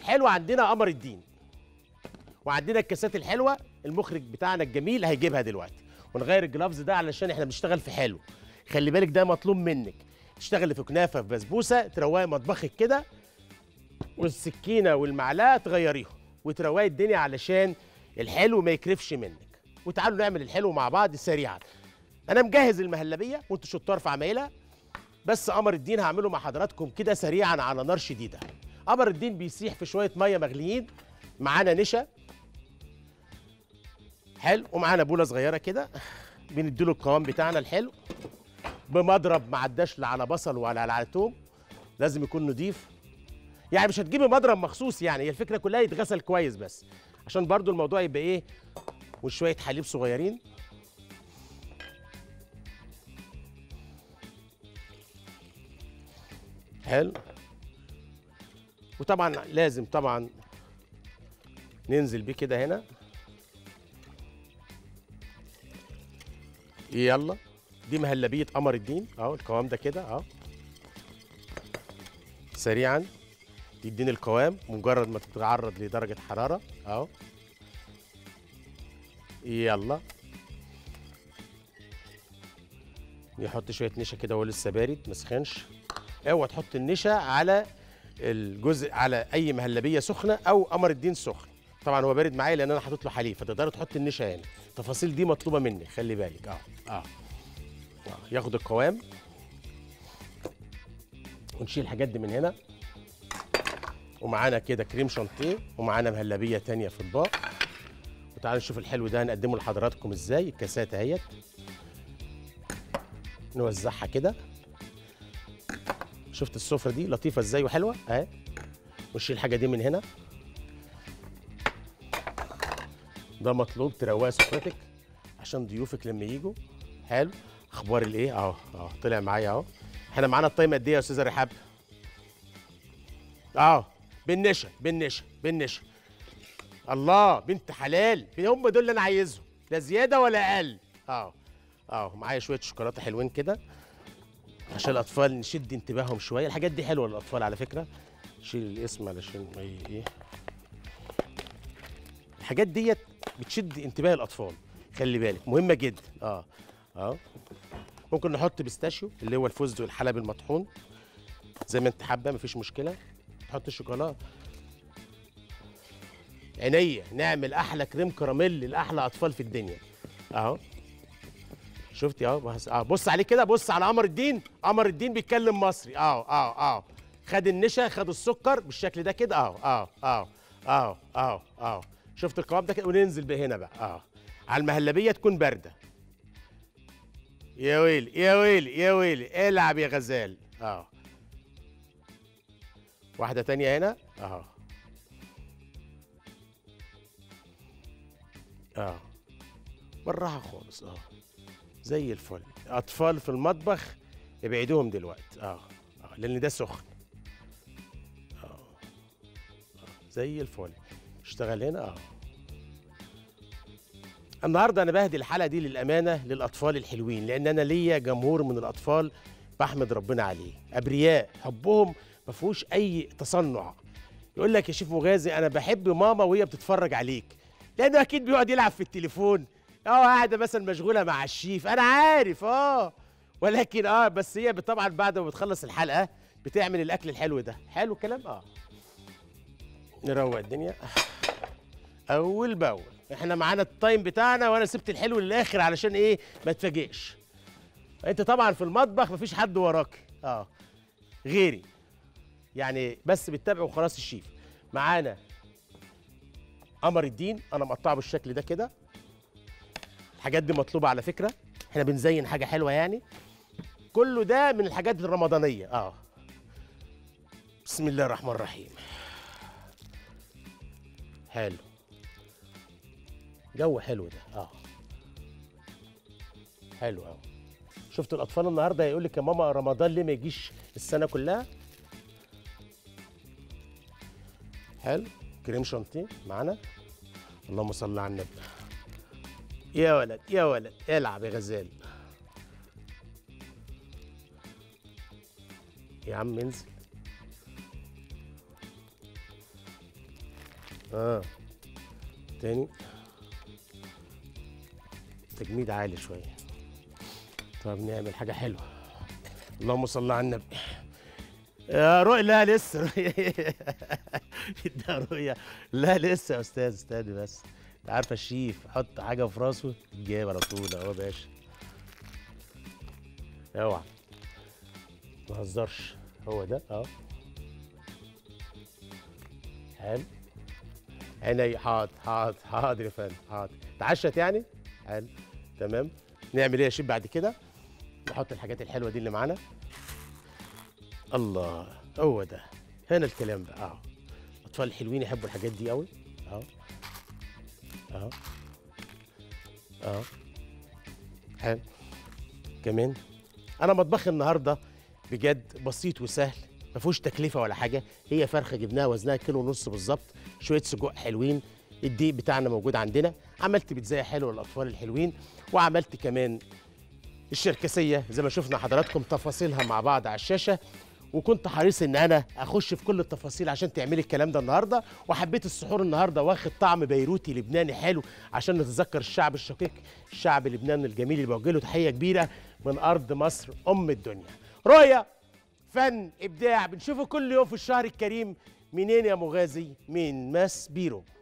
الحلو عندنا قمر الدين وعندنا الكاسات الحلوه المخرج بتاعنا الجميل هيجيبها دلوقتي ونغير الجلافز ده علشان احنا بنشتغل في حلو خلي بالك ده مطلوب منك تشتغلي في كنافه في بسبوسه تروقي مطبخك كده والسكينه والمعلقه تغيريهم وتروقي الدنيا علشان الحلو ما يكرفش منك وتعالوا نعمل الحلو مع بعض سريعا انا مجهز المهلبيه وانتوا شطار في عمايلها بس قمر الدين هعمله مع حضراتكم كده سريعا على نار شديده قمر الدين بيسيح في شويه ميه مغليين معانا نشا حلو ومعانا بوله صغيره كده بنديله القوام بتاعنا الحلو بمضرب ما عداش لا على بصل ولا على توم لازم يكون نضيف يعني مش هتجيبي مضرب مخصوص يعني هي الفكره كلها يتغسل كويس بس عشان برضو الموضوع يبقى ايه وشويه حليب صغيرين حلو وطبعا لازم طبعا ننزل بيه كده هنا يلا دي مهلبيه قمر الدين اهو القوام ده كده اهو سريعا تديني القوام مجرد ما تتعرض لدرجه حراره اهو يلا نحط شويه نشا كده وهو لسه بارد ما سخنش اوعى تحط النشا على الجزء على اي مهلبيه سخنه او قمر الدين سخن طبعا هو بارد معايا لان انا حاطط له حليب فتقدر تحط النشا هنا التفاصيل دي مطلوبه مني خلي بالك اه اه آه، ياخد القوام ونشيل الحاجات دي من هنا ومعانا كده كريم شانتيه ومعانا مهلبيه تانية في اطباق وتعالوا نشوف الحلو ده هنقدمه لحضراتكم ازاي الكاسات اهيت نوزعها كده شفت السفره دي لطيفه ازاي وحلوه اهي ونشيل الحاجه دي من هنا ده مطلوب تروقي سفرتك عشان ضيوفك لما يجوا حلو اخبار الايه اهو اهو طلع معايا اهو احنا معانا الطايمه قد ايه يا استاذه رحاب اه بالنشا بالنشا بالنشا الله بنت حلال هم دول اللي انا عايزهم لا زياده ولا اقل اه اه معايا شويه شوكولاته حلوين كده عشان الاطفال نشد انتباههم شويه الحاجات دي حلوه للاطفال على فكره شيل الاسم علشان ما ي- ايه الحاجات ديت بتشد انتباه الاطفال خلي بالك مهمه جدا اه اه ممكن نحط بيستاشيو اللي هو الفستق والحلب المطحون زي ما انت حابه مفيش مشكله تحط الشوكولاته عينيا نعمل احلى كريم كراميل لاحلى اطفال في الدنيا اهو شفتي اهو بص- اه بص عليه كده بص على قمر الدين قمر الدين بيتكلم مصري اه اه اه خد النشا خد السكر بالشكل ده كده اهو اه اه اه اه اه شفت القوام ده كده وننزل بيه هنا بقى اه على المهلبيه تكون بارده يا ويلي يا ويلي يا ويلي العب يا غزال اه واحده تانية هنا اهو اه بالراحه خالص اه زي الفل اطفال في المطبخ ابعدوهم دلوقتي اه, آه. لان ده سخن اه, آه. زي الفل اشتغل هنا اه النهارده انا بهدي الحلقه دي للامانه للاطفال الحلوين لان انا ليا جمهور من الاطفال بحمد ربنا عليه ابرياء حبهم ما فيهوش اي تصنع يقول لك يا شيف مغازي انا بحب ماما وهي بتتفرج عليك لانه اكيد بيقعد يلعب في التليفون اه قاعده مثلا مشغوله مع الشيف انا عارف اه ولكن اه بس هي طبعا بعد ما بتخلص الحلقه بتعمل الاكل الحلو ده حلو الكلام اه نروق الدنيا اول باول احنا معانا التايم بتاعنا وانا سبت الحلو للاخر علشان ايه ما تفاجئش انت طبعا في المطبخ مفيش حد وراك اه غيري يعني بس بتتابعوا وخلاص الشيف معانا قمر الدين انا مقطعه بالشكل ده كده الحاجات دي مطلوبه على فكره احنا بنزين حاجه حلوه يعني كله ده من الحاجات الرمضانيه اه بسم الله الرحمن الرحيم حلو جو حلو ده اه حلو قوي شفت الاطفال النهارده هيقول لك يا ماما رمضان ليه ما يجيش السنه كلها حلو كريم شانتيه معانا اللهم صل على النبي يا ولد يا ولد العب يا غزال يا عم انزل اه تاني تجميد عالي شويه طب نعمل حاجه حلوه اللهم صل على النبي يا رؤيا لا لسه رؤيا ده رؤيا لا لسه يا استاذ استني بس انت عارفه الشيف حط حاجه في راسه جايب على طول اهو يا باشا اوعى ما تهزرش هو ده اهو حلو عيني حاضر حاضر حاضر يا فندم حاضر اتعشت يعني حلو تمام نعمل ايه يا شيف بعد كده نحط الحاجات الحلوه دي اللي معانا الله هو ده هنا الكلام بقى اهو الاطفال الحلوين يحبوا الحاجات دي قوي اهو اهو اهو حلو كمان انا مطبخي النهارده بجد بسيط وسهل ما فيهوش تكلفه ولا حاجه هي فرخه جبناها وزنها كيلو ونص بالظبط شويه سجق حلوين الدقيق بتاعنا موجود عندنا عملت بيتزايه حلوه للاطفال الحلوين وعملت كمان الشركسيه زي ما شفنا حضراتكم تفاصيلها مع بعض على الشاشه وكنت حريص ان انا اخش في كل التفاصيل عشان تعملي الكلام ده النهارده وحبيت السحور النهارده واخد طعم بيروتي لبناني حلو عشان نتذكر الشعب الشقيق الشعب اللبناني الجميل اللي بوجه له تحيه كبيره من ارض مصر ام الدنيا رؤيا فن ابداع بنشوفه كل يوم في الشهر الكريم منين يا مغازي من ماس بيرو